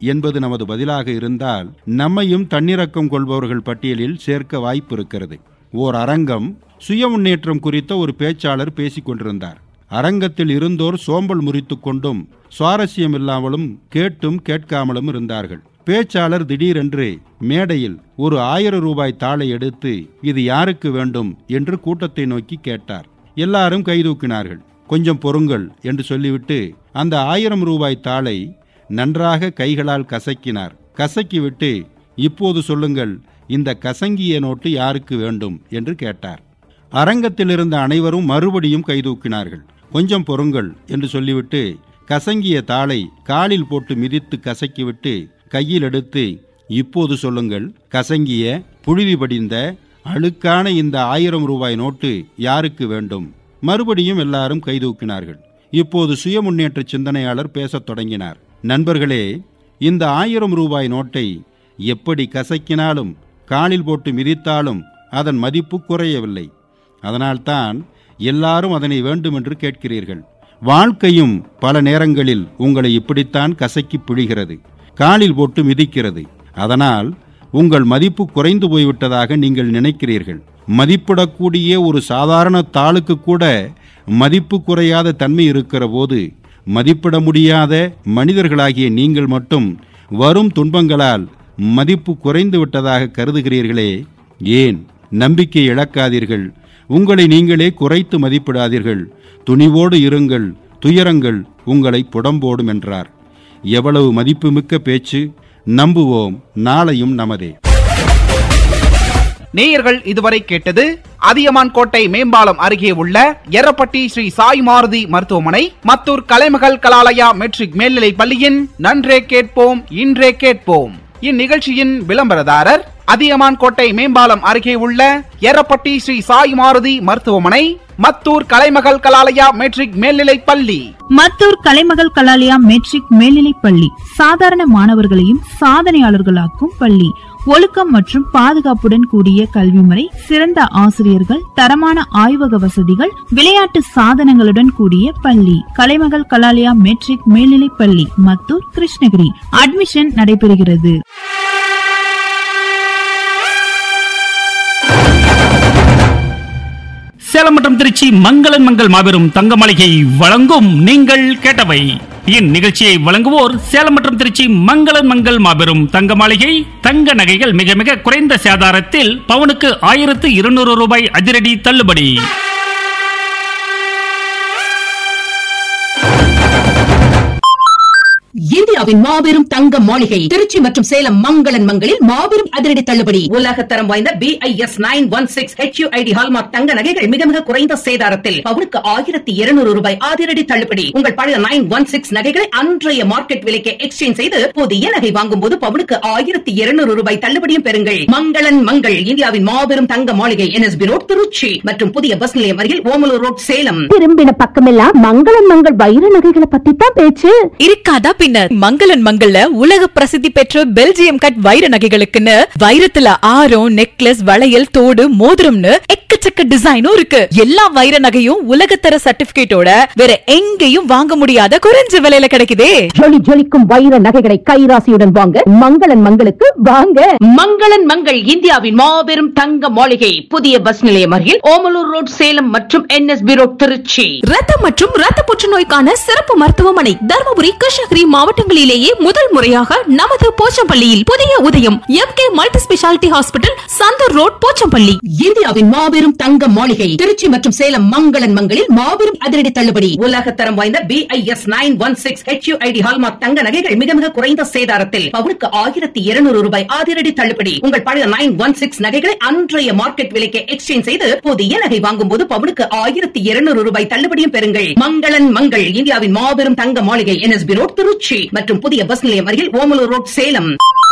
என்பது நமது பதிலாக இருந்தால் நம்மையும் தன்னிறக்கம் கொள்பவர்கள் பட்டியலில் சேர்க்க வாய்ப்பு இருக்கிறது ஓர் அரங்கம் சுய முன்னேற்றம் குறித்த ஒரு பேச்சாளர் பேசிக் கொண்டிருந்தார் அரங்கத்தில் இருந்தோர் சோம்பல் முறித்துக் கொண்டும் சுவாரஸ்யம் இல்லாமலும் கேட்டும் கேட்காமலும் இருந்தார்கள் பேச்சாளர் திடீரென்று மேடையில் ஒரு ஆயிரம் ரூபாய் தாளை எடுத்து இது யாருக்கு வேண்டும் என்று கூட்டத்தை நோக்கி கேட்டார் எல்லாரும் கைதூக்கினார்கள் கொஞ்சம் பொறுங்கள் என்று சொல்லிவிட்டு அந்த ஆயிரம் ரூபாய் தாளை நன்றாக கைகளால் கசக்கினார் கசக்கிவிட்டு இப்போது சொல்லுங்கள் இந்த கசங்கிய நோட்டு யாருக்கு வேண்டும் என்று கேட்டார் அரங்கத்தில் இருந்த அனைவரும் மறுபடியும் கைதூக்கினார்கள் கொஞ்சம் பொறுங்கள் என்று சொல்லிவிட்டு கசங்கிய தாளை காலில் போட்டு மிதித்து கசக்கிவிட்டு கையில் எடுத்து இப்போது சொல்லுங்கள் கசங்கிய புழுதி படிந்த அழுக்கான இந்த ஆயிரம் ரூபாய் நோட்டு யாருக்கு வேண்டும் மறுபடியும் எல்லாரும் கைதூக்கினார்கள் இப்போது சுய முன்னேற்ற சிந்தனையாளர் பேசத் தொடங்கினார் நண்பர்களே இந்த ஆயிரம் ரூபாய் நோட்டை எப்படி கசக்கினாலும் காலில் போட்டு மிதித்தாலும் அதன் மதிப்பு குறையவில்லை அதனால்தான் எல்லாரும் அதனை வேண்டுமென்று கேட்கிறீர்கள் வாழ்க்கையும் பல நேரங்களில் உங்களை இப்படித்தான் கசக்கி பிழிகிறது காலில் போட்டு மிதிக்கிறது அதனால் உங்கள் மதிப்பு குறைந்து போய்விட்டதாக நீங்கள் நினைக்கிறீர்கள் மதிப்பிடக்கூடிய ஒரு சாதாரண தாளுக்கு கூட மதிப்பு குறையாத தன்மை இருக்கிற போது மதிப்பிட முடியாத மனிதர்களாகிய நீங்கள் மட்டும் வரும் துன்பங்களால் மதிப்பு குறைந்து விட்டதாக கருதுகிறீர்களே ஏன் நம்பிக்கை இழக்காதீர்கள் உங்களை நீங்களே குறைத்து மதிப்பிடாதீர்கள் துணிவோடு இருங்கள் துயரங்கள் உங்களை புடம்போடும் என்றார் எவ்வளவு மதிப்புமிக்க பேச்சு நம்புவோம் நாளையும் நமதே நேயர்கள் இதுவரை கேட்டது அதியமான் கோட்டை மேம்பாலம் அருகே உள்ள எரப்பட்டி ஸ்ரீ சாய் மாருதி மருத்துவமனை மத்தூர் கலைமகள் கலாலயா மெட்ரிக் மேல்நிலை பள்ளியின் நன்றே கேட்போம் இன்றே கேட்போம் இந்நிகழ்ச்சியின் விளம்பரதாரர் அதியமான் கோட்டை மேம்பாலம் அருகே உள்ள எரப்பட்டி ஸ்ரீ சாய் மாருதி மருத்துவமனை மத்தூர் கலைமகள் கலாலயா மெட்ரிக் மேல்நிலை பள்ளி மத்தூர் கலைமகள் கலாலயா மெட்ரிக் மேல்நிலைப் பள்ளி சாதாரண மாணவர்களையும் சாதனையாளர்களாக்கும் பள்ளி ஒழுக்கம் மற்றும் பாதுகாப்புடன் கூடிய கல்வி முறை சிறந்த ஆசிரியர்கள் தரமான ஆய்வக வசதிகள் விளையாட்டு சாதனங்களுடன் கூடிய பள்ளி கலைமகள் கலாலயா மெட்ரிக் மேல்நிலைப் பள்ளி மத்தூர் கிருஷ்ணகிரி அட்மிஷன் நடைபெறுகிறது சேலம் மற்றும் திருச்சி மங்களன் மங்கள் மாபெரும் தங்க மாளிகை வழங்கும் நீங்கள் கேட்டவை இந்நிகழ்ச்சியை வழங்குவோர் சேலம் மற்றும் திருச்சி மங்களன் மங்கள் மாபெரும் தங்க மாளிகை தங்க நகைகள் மிக மிக குறைந்த சேதாரத்தில் பவுனுக்கு ஆயிரத்து இருநூறு ரூபாய் அதிரடி தள்ளுபடி இந்தியாவின் மாபெரும் தங்க மாளிகை திருச்சி மற்றும் சேலம் மங்களன் மங்களில் மாபெரும் அதிரடி தள்ளுபடி உலகத்தரம் வாய்ந்த B I S nine one six HUID hallmark தங்க நகைகள் மிக மிக குறைந்த சேதாரத்தில் பவுனுக்கு ஆயிரத்தி இருநூறு ரூபாய் அதிரடி தள்ளுபடி உங்கள் பழைய நைன் ஒன் சிக்ஸ் நகைகளை அன்றைய மார்க்கெட் விலைக்கு எக்ஸ்சேஞ்ச் செய்து புதிய நகை வாங்கும் போது பவுனுக்கு ஆயிரத்தி இருநூறு ரூபாய் தள்ளுபடியும் பெறுங்கள் மங்களன் மங்கள் இந்தியாவின் மாபெரும் தங்க மாளிகை என்எஸ்பி ரோட் திருச்சி மற்றும் புதிய பஸ் நிலையம் அருகில் ஓமலூர் ரோட் சேலம் திரும்பின பக்கமெல்லாம் மங்களன் மங்கள் வைர நகைகளை பத்தி தான் பேச்சு இருக்காதா பின்ன மங்களன் மங்கள்ல உலக பிரசித்தி பெற்ற பெல்ஜியம் கட் வைர நகைகளுக்குன்னு வைரத்துல ஆரம் நெக்லஸ் வளையல் தோடு மோதிரம்னு எக்கச்சக்க டிசைனும் இருக்கு எல்லா வைர நகையும் உலகத்தர சர்டிபிகேட்டோட வேற எங்கேயும் வாங்க முடியாத குறைஞ்ச விலையில கிடைக்குதே ஜொலி ஜொலிக்கும் வைர நகைகளை கைராசியுடன் வாங்க மங்களன் மங்களுக்கு வாங்க மங்களன் மங்கள் இந்தியாவின் மாபெரும் தங்க மாளிகை புதிய பஸ் நிலையம் அருகில் ஓமலூர் ரோட் சேலம் மற்றும் என்எஸ்பி ரோட் திருச்சி ரத்தம் மற்றும் ரத்த புற்றுநோய்க்கான சிறப்பு மருத்துவமனை தருமபுரி கிருஷ்ணகிரி மாவட்டங்களிலேயே முதல் முறையாக நமது போச்சம்பள்ளியில் புதிய உதயம் M K multi speciality hospital Santhur road Pochampalli இந்தியாவின் மாபெரும் தங்க மாளிகை திருச்சி மற்றும் சேலம் மங்களன் மங்களில் மாபெரும் அதிரடி தள்ளுபடி உலகத்தரம் வாய்ந்த B I S nine one six HUID hallmark தங்க நகைகள் மிக மிக குறைந்த சேதாரத்தில் பவுனுக்கு ஆயிரத்தி இருநூறு ரூபாய் அதிரடி தள்ளுபடி உங்கள் பழைய நைன் ஒன் சிக்ஸ் நகைகளை அன்றைய மார்க்கெட் விலைக்கு எக்ஸ்சேஞ்ச் செய்து புதிய நகை வாங்கும் போது பவுனுக்கு ஆயிரத்தி இருநூறு ரூபாய் தள்ளுபடியும் பெறுங்கள் மங்களன் மங்கள் இந்தியாவின் மாபெரும் தங்க மாளிகை என்எஸ்பி ரோட் திருச்சி மற்றும் புதிய பஸ் நிலையம் அருகில் ஓமலூர் ரோட் சேலம்